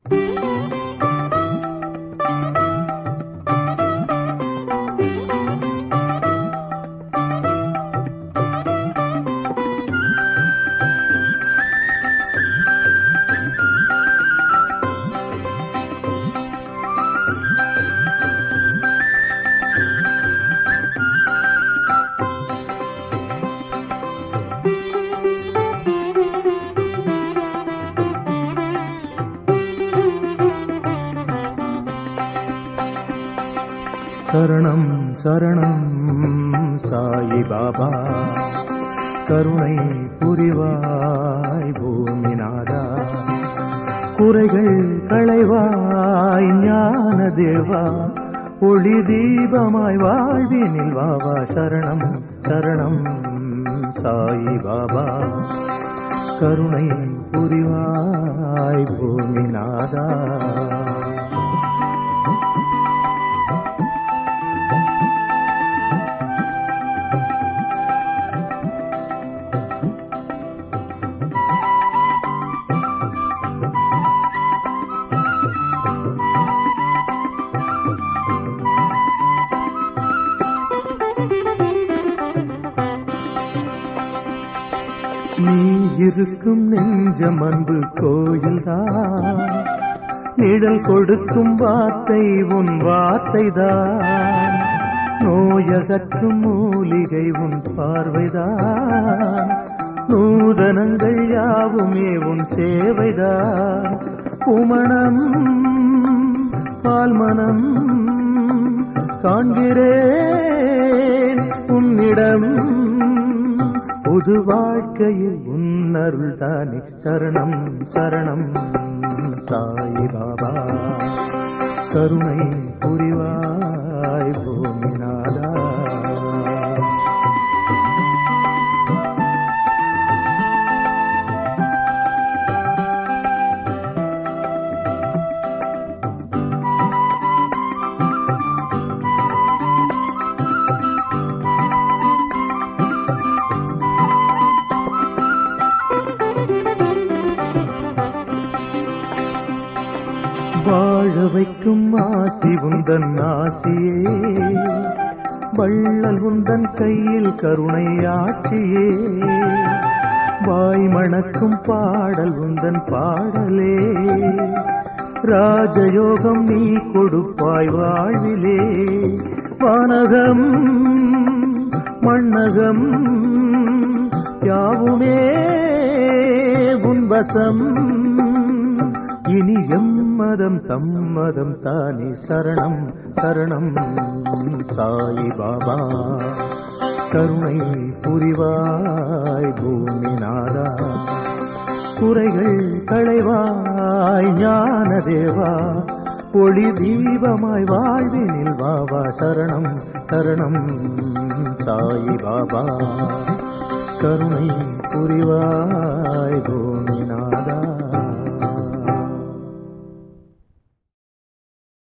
சரணம் சரணம் சாயி பாபா கருணை புரிவாய் பூமிநாதா குறைகள் களைவாய் ஞான தேவா ஒளி தீபமாய் வாழ்வினில் வாவா சரணம் சரணம் சாயி பாபா கருணை புரிவாய் பூமிநாதா நீ இருக்கும் நெஞ்சம் அன்பு கோயில்தான் நிழல் கொடுக்கும் வார்த்தை உன் வார்த்தைதான் நோயகற்றும் மூலிகை உன் பார்வைதான் நூதனங்கள் யாவுமே உன் சேவைதான் உமணம் பால்மனம் காண்கிறேன் உன்னிடம் புது வாழ்க்கையில் உன்னருள் தானே சரணம் சரணம் சாய் பாபா கருணை புரிவாய் பூமிநாதா வாழ வைக்கும் ஆசி உந்தன் ஆசியே வள்ளல் உந்தன் கையில் கருணை ஆட்சியே வாய் மணக்கும் பாடல் உந்தன் பாடலே ராஜயோகம் நீ கொடுப்பாய் வாழ்விலே வானகம் மண்ணகம் யாவுமே உன் வசம் இனி எம்மதம் சம்மதம் தானே சரணம் சரணம் சாய் பாபா கருணை புரிவாய் பூமிநாதா குறைகள் களைவாய் ஞான தேவா ஒளி தீபமாய் வாழ்வினில் வாவா சரணம் சரணம் சாய் பாபா கருணை புரிவாய் பூமி